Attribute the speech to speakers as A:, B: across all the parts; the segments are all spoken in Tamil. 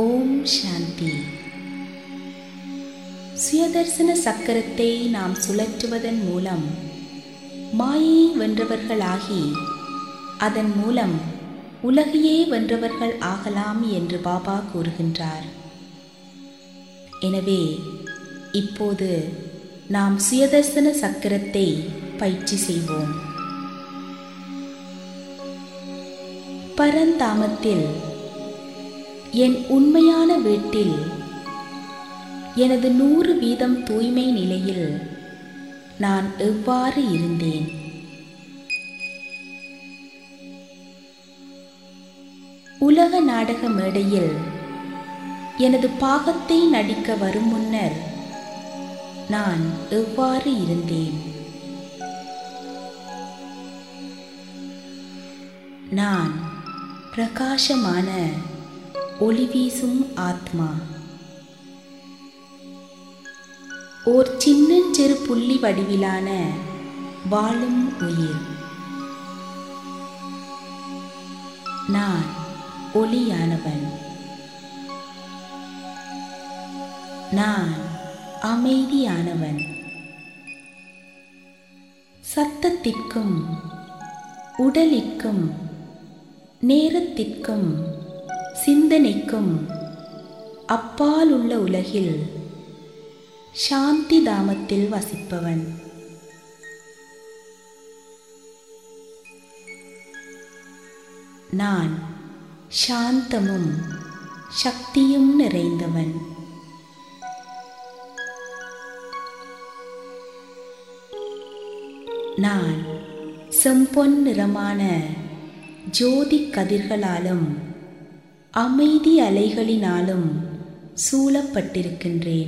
A: ஓம் சாந்தி சுயதர்சன சக்கரத்தை நாம் சுழற்றுவதன் மூலம் மாயை வென்றவர்களாகி அதன் மூலம் உலகையே வென்றவர்கள் ஆகலாம் என்று பாபா கூறுகின்றார் எனவே இப்போது நாம் சுயதர்சன சக்கரத்தை பயிற்சி செய்வோம் பரந்தாமத்தில் என் உண்மையான வீட்டில் எனது நூறு வீதம் தூய்மை நிலையில் நான் எவ்வாறு இருந்தேன் உலக நாடக மேடையில் எனது பாகத்தை நடிக்க வரும் முன்னர் நான் எவ்வாறு இருந்தேன் நான் பிரகாசமான ஒளி வீசும் ஆத்மா ஓர் சின்னஞ்சிறு புள்ளி வடிவிலான வாழும் உயிர் நான் ஒளியானவன் நான் அமைதியானவன் சத்தத்திற்கும் உடலிற்கும் நேரத்திற்கும் சிந்தனைக்கும் அப்பால் உள்ள உலகில் சாந்தி தாமத்தில் வசிப்பவன் நான் சாந்தமும் சக்தியும் நிறைந்தவன் நான் செம்பொன் நிறமான ஜோதி கதிர்களாலும் அமைதி அலைகளினாலும் சூழப்பட்டிருக்கின்றேன்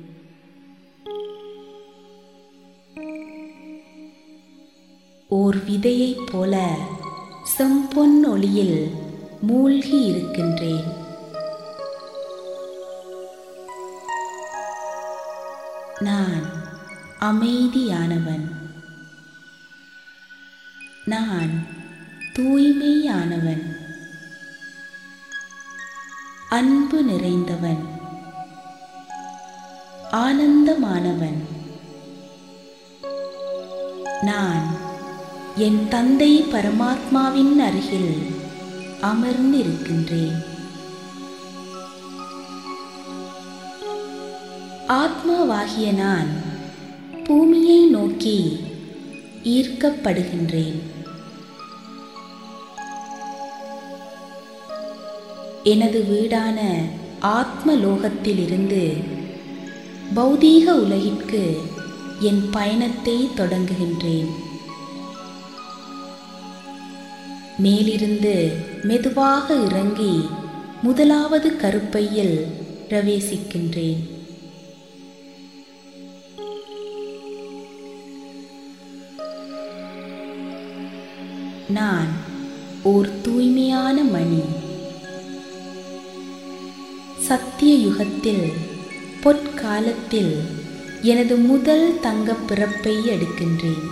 A: ஓர் விதையைப் போல செம்பொன் ஒளியில் மூழ்கி இருக்கின்றேன் நான் அமைதியானவன் நான் தூய்மையானவன் அன்பு நிறைந்தவன் ஆனந்தமானவன் நான் என் தந்தை பரமாத்மாவின் அருகில் அமர்ந்திருக்கின்றேன் ஆத்மாவாகிய நான் பூமியை நோக்கி ஈர்க்கப்படுகின்றேன் எனது வீடான ஆத்ம லோகத்திலிருந்து பௌதீக உலகிற்கு என் பயணத்தை தொடங்குகின்றேன் மேலிருந்து மெதுவாக இறங்கி முதலாவது கருப்பையில் பிரவேசிக்கின்றேன் நான் ஓர் தூய்மையான மணி சத்திய யுகத்தில் பொற்காலத்தில் எனது முதல் தங்கப் பிறப்பை எடுக்கின்றேன்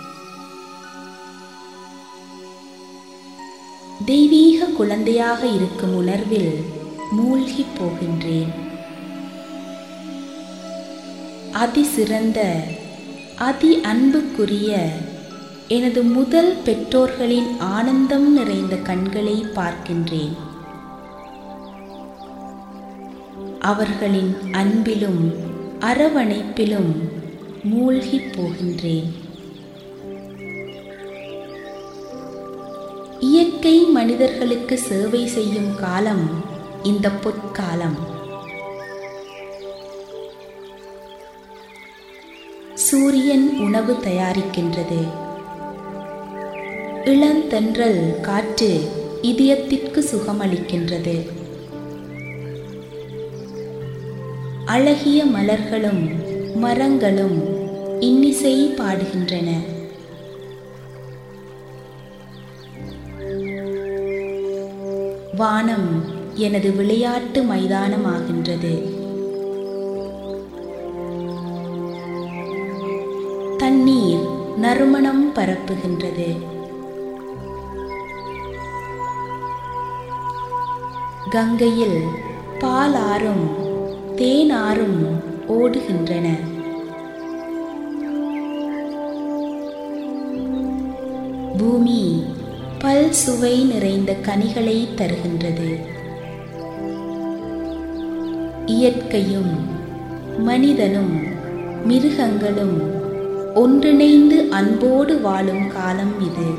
A: தெய்வீக குழந்தையாக இருக்கும் உணர்வில் மூழ்கி போகின்றேன் அதிசிறந்த அதி அன்புக்குரிய எனது முதல் பெற்றோர்களின் ஆனந்தம் நிறைந்த கண்களை பார்க்கின்றேன் அவர்களின் அன்பிலும் அரவணைப்பிலும் மூழ்கி போகின்றேன் இயற்கை மனிதர்களுக்கு சேவை செய்யும் காலம் இந்த பொற்காலம் சூரியன் உணவு தயாரிக்கின்றது இளந்தென்றல் காற்று இதயத்திற்கு சுகமளிக்கின்றது அழகிய மலர்களும் மரங்களும் இன்னிசை பாடுகின்றன வானம் எனது விளையாட்டு மைதானமாகின்றது தண்ணீர் நறுமணம் பரப்புகின்றது கங்கையில் பாலாறும் தேனாறும் ஓடுகின்றன பூமி பல் சுவை நிறைந்த கனிகளை தருகின்றது இயற்கையும் மனிதனும் மிருகங்களும் ஒன்றிணைந்து அன்போடு வாழும் காலம் இது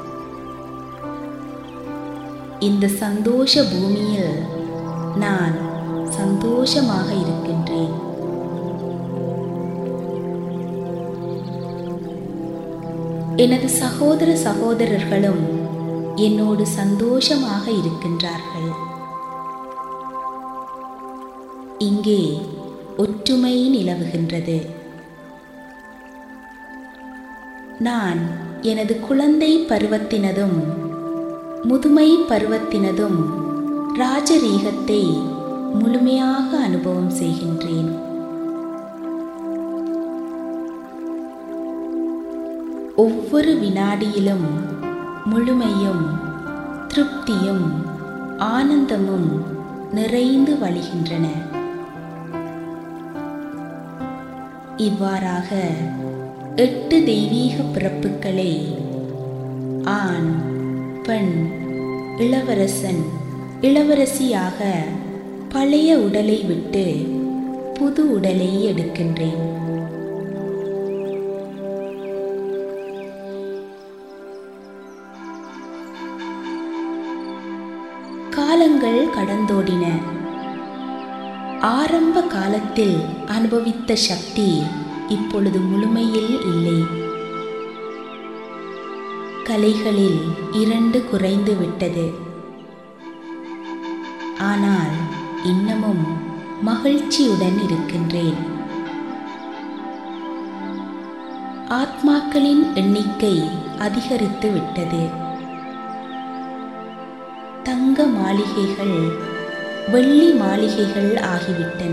A: இந்த சந்தோஷ பூமியில் நான் சந்தோஷமாக இருக்கின்றேன் எனது சகோதர சகோதரர்களும் என்னோடு சந்தோஷமாக இருக்கின்றார்கள் இங்கே ஒற்றுமை நிலவுகின்றது நான் எனது குழந்தை பருவத்தினதும் முதுமை பருவத்தினதும் ராஜரீகத்தை முழுமையாக அனுபவம் செய்கின்றேன் ஒவ்வொரு வினாடியிலும் முழுமையும் திருப்தியும் ஆனந்தமும் நிறைந்து வழிகின்றன இவ்வாறாக எட்டு தெய்வீக பிறப்புகளை ஆண் பெண் இளவரசன் இளவரசியாக பழைய உடலை விட்டு புது உடலை எடுக்கின்றேன் காலங்கள் கடந்தோடின ஆரம்ப காலத்தில் அனுபவித்த சக்தி இப்பொழுது முழுமையில் இல்லை கலைகளில் இரண்டு குறைந்து விட்டது ஆனால் இன்னமும் மகிழ்ச்சியுடன் இருக்கின்றேன் ஆத்மாக்களின் எண்ணிக்கை அதிகரித்து விட்டது தங்க மாளிகைகள் வெள்ளி மாளிகைகள் ஆகிவிட்டன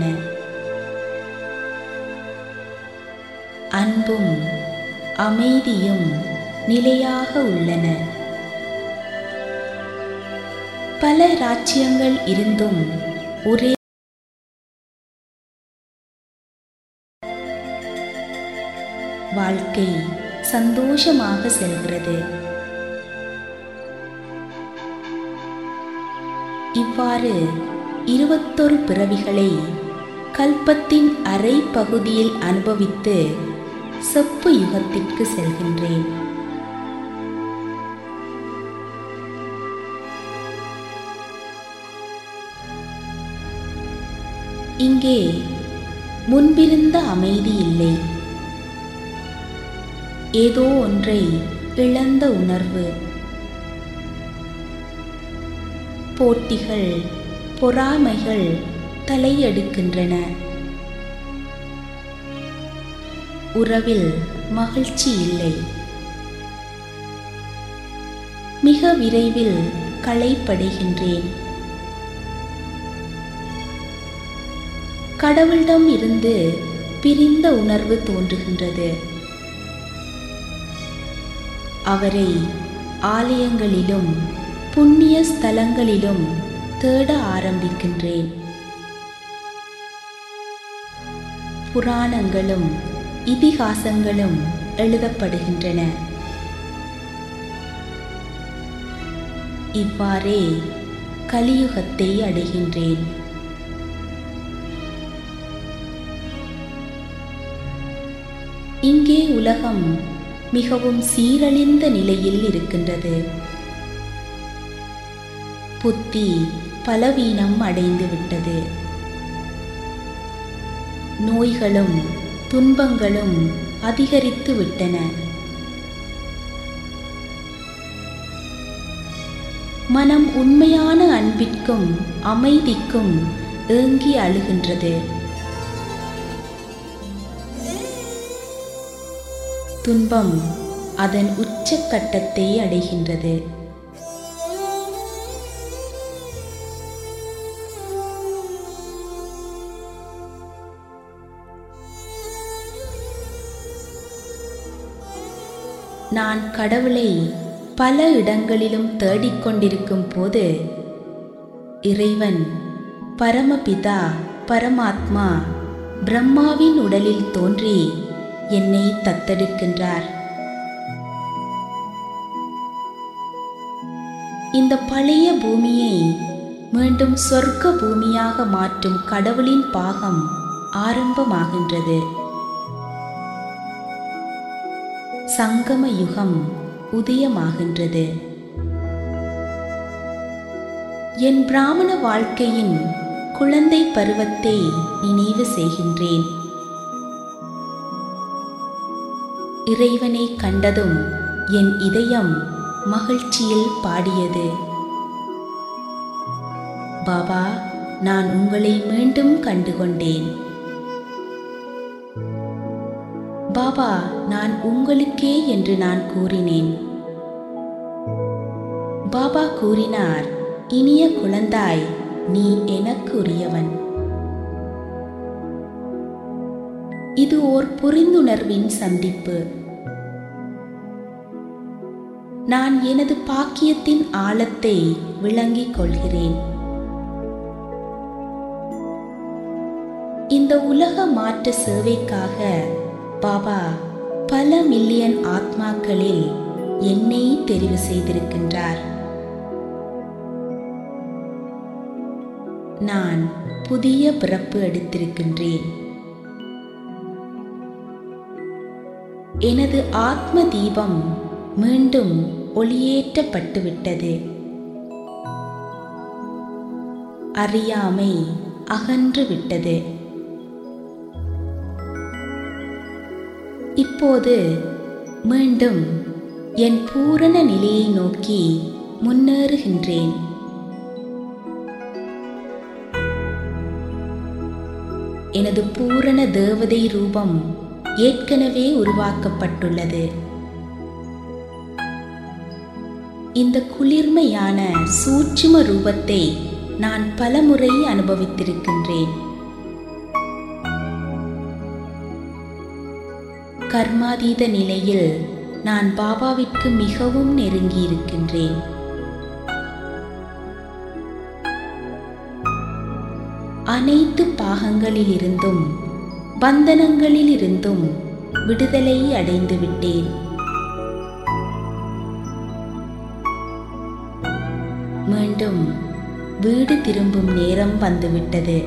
A: அன்பும் அமைதியும் நிலையாக உள்ளன பல ராஜ்யங்கள் இருந்தும் ஒரே வாழ்க்கை சந்தோஷமாக செல்கிறது இவ்வாறு இருபத்தொரு பிறவிகளை கல்பத்தின் அரை பகுதியில் அனுபவித்து செப்பு யுகத்திற்கு செல்கின்றேன் இங்கே முன்பிருந்த அமைதி இல்லை ஏதோ ஒன்றை இழந்த உணர்வு போட்டிகள் பொறாமைகள் தலையெடுக்கின்றன உறவில் மகிழ்ச்சி இல்லை மிக விரைவில் களைப்படைகின்றேன் கடவுளிடம் இருந்து பிரிந்த உணர்வு தோன்றுகின்றது அவரை ஆலயங்களிலும் புண்ணிய ஸ்தலங்களிலும் தேட ஆரம்பிக்கின்றேன் புராணங்களும் இதிகாசங்களும் எழுதப்படுகின்றன இவ்வாறே கலியுகத்தை அடைகின்றேன் இங்கே உலகம் மிகவும் சீரழிந்த நிலையில் இருக்கின்றது புத்தி பலவீனம் அடைந்து விட்டது நோய்களும் துன்பங்களும் அதிகரித்து விட்டன மனம் உண்மையான அன்பிற்கும் அமைதிக்கும் ஏங்கி அழுகின்றது துன்பம் அதன் உச்சக்கட்டத்தை அடைகின்றது நான் கடவுளை பல இடங்களிலும் தேடிக்கொண்டிருக்கும் போது இறைவன் பரமபிதா பரமாத்மா பிரம்மாவின் உடலில் தோன்றி என்னை தத்தெடுக்கின்றார் இந்த பழைய பூமியை மீண்டும் சொர்க்க பூமியாக மாற்றும் கடவுளின் பாகம் ஆரம்பமாகின்றது சங்கம யுகம் உதயமாகின்றது என் பிராமண வாழ்க்கையின் குழந்தை பருவத்தை நினைவு செய்கின்றேன் இறைவனை கண்டதும் என் இதயம் மகிழ்ச்சியில் பாடியது பாபா நான் உங்களை மீண்டும் கண்டுகொண்டேன் பாபா நான் உங்களுக்கே என்று நான் கூறினேன் பாபா கூறினார் இனிய குழந்தாய் நீ எனக்கு உரியவன் இது ஓர் புரிந்துணர்வின் சந்திப்பு நான் எனது பாக்கியத்தின் ஆழத்தை விளங்கிக் கொள்கிறேன் இந்த உலக மாற்ற சேவைக்காக பாபா பல மில்லியன் ஆத்மாக்களில் என்னை தெரிவு செய்திருக்கின்றார் நான் புதிய பிறப்பு எடுத்திருக்கின்றேன் எனது ஆத்ம தீபம் மீண்டும் ஒளியேற்றப்பட்டு விட்டது அறியாமை அகன்று விட்டது இப்போது மீண்டும் என் பூரண நிலையை நோக்கி முன்னேறுகின்றேன் எனது பூரண தேவதை ரூபம் ஏற்கனவே உருவாக்கப்பட்டுள்ளது இந்த குளிர்மையான சூட்சும ரூபத்தை நான் பலமுறை அனுபவித்திருக்கின்றேன் கர்மாதீத நிலையில் நான் பாபாவிற்கு மிகவும் நெருங்கி இருக்கின்றேன் அனைத்து பாகங்களிலிருந்தும் பந்தனங்களிலிருந்தும் விடுதலை அடைந்து விட்டேன் மீண்டும் வீடு திரும்பும் நேரம் வந்துவிட்டது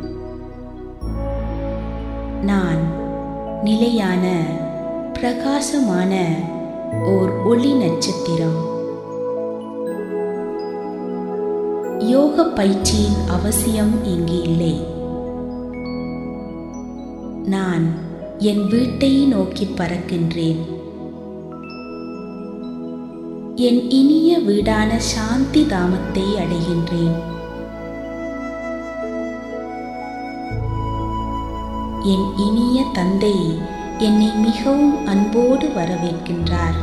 A: நான் நிலையான பிரகாசமான ஓர் ஒளி நட்சத்திரம் யோக பயிற்சியின் அவசியம் இங்கு இல்லை நான் என் வீட்டை நோக்கி பறக்கின்றேன் என் இனிய வீடான சாந்தி தாமத்தை அடைகின்றேன் என் இனிய தந்தை என்னை மிகவும் அன்போடு வரவேற்கின்றார்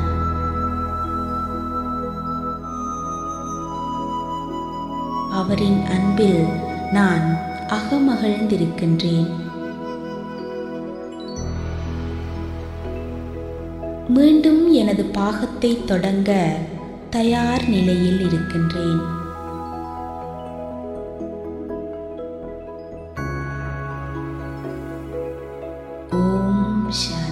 A: அவரின் அன்பில் நான் அகமகிழ்ந்திருக்கின்றேன் மீண்டும் எனது பாகத்தை தொடங்க தயார் நிலையில் இருக்கின்றேன் ஓம் சாந்தி